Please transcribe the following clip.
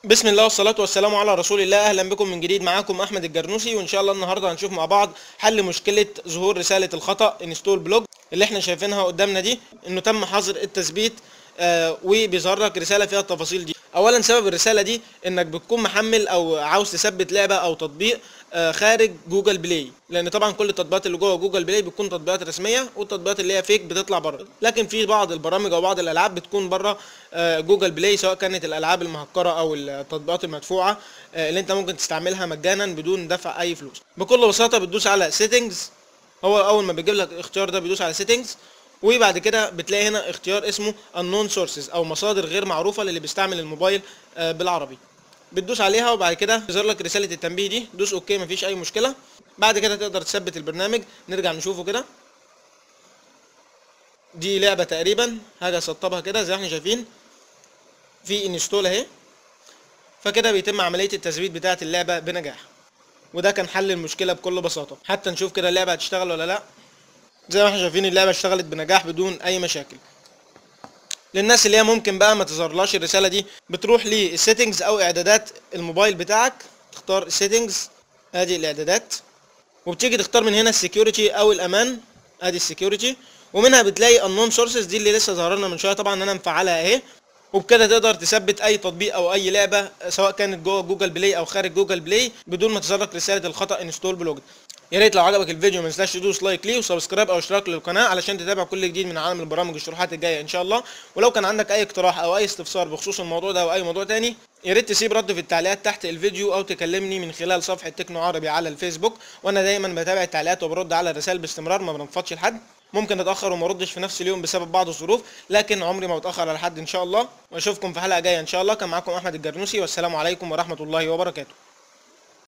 بسم الله والصلاة والسلام على رسول الله أهلا بكم من جديد معاكم أحمد الجرنوسي وإن شاء الله النهاردة هنشوف مع بعض حل مشكلة ظهور رسالة الخطأ انستول بلوج اللي احنا شايفينها قدامنا دي إنه تم حظر التثبيت آه وبيظهر لك رسالة فيها التفاصيل دي أولا سبب الرسالة دي إنك بتكون محمل أو عاوز تثبت لعبة أو تطبيق آه خارج جوجل بلاي لان طبعا كل التطبيقات اللي جوه جوجل بلاي بتكون تطبيقات رسميه والتطبيقات اللي هي فيك بتطلع بره لكن في بعض البرامج او بعض الالعاب بتكون بره آه جوجل بلاي سواء كانت الالعاب المهكره او التطبيقات المدفوعه آه اللي انت ممكن تستعملها مجانا بدون دفع اي فلوس بكل بساطه بتدوس على سيتنجز هو اول ما بيجيب لك الاختيار ده بيدوس على سيتنجز وبعد كده بتلاقي هنا اختيار اسمه unknown sources او مصادر غير معروفه للي بيستعمل الموبايل بالعربي بتدوس عليها وبعد كده يظهر لك رساله التنبيه دي دوس اوكي مفيش اي مشكله بعد كده تقدر تثبت البرنامج نرجع نشوفه كده دي لعبه تقريبا هاجي اسطبها كده زي ما احنا شايفين في انستول اهي فكده بيتم عمليه التثبيت بتاعه اللعبه بنجاح وده كان حل المشكله بكل بساطه حتى نشوف كده اللعبه هتشتغل ولا لا زي ما احنا شايفين اللعبه اشتغلت بنجاح بدون اي مشاكل للناس اللي هي ممكن بقى ما تظهرلاش الرساله دي بتروح للسيتنجز او اعدادات الموبايل بتاعك تختار السيتنجز ادي الاعدادات وبتيجي تختار من هنا السكيورتي او الامان ادي السكيورتي ومنها بتلاقي unknown سورسز دي اللي لسه ظهر لنا من شويه طبعا انا مفعلها اهي وبكده تقدر تثبت اي تطبيق او اي لعبه سواء كانت جوه جوجل بلاي او خارج جوجل بلاي بدون ما تظهر لك رساله الخطا انستول بلوجد يا ريت لو عجبك الفيديو ما تنساش تدوس لايك ليه وسبسكرايب او اشتراك للقناه علشان تتابع كل جديد من عالم البرامج والشروحات الجايه ان شاء الله ولو كان عندك اي اقتراح او اي استفسار بخصوص الموضوع ده او اي موضوع تاني يا ريت تسيب رد في التعليقات تحت الفيديو او تكلمني من خلال صفحه تكنو عربي على الفيسبوك وانا دايما بتابع التعليقات وبرد على الرسائل باستمرار ما بنفضش لحد ممكن اتاخر وما اردش في نفس اليوم بسبب بعض الظروف لكن عمري ما بتاخر على حد ان شاء الله واشوفكم في حلقه جايه ان شاء الله كان معاكم احمد الجرنوسي والسلام عليكم ورحمه الله وبركاته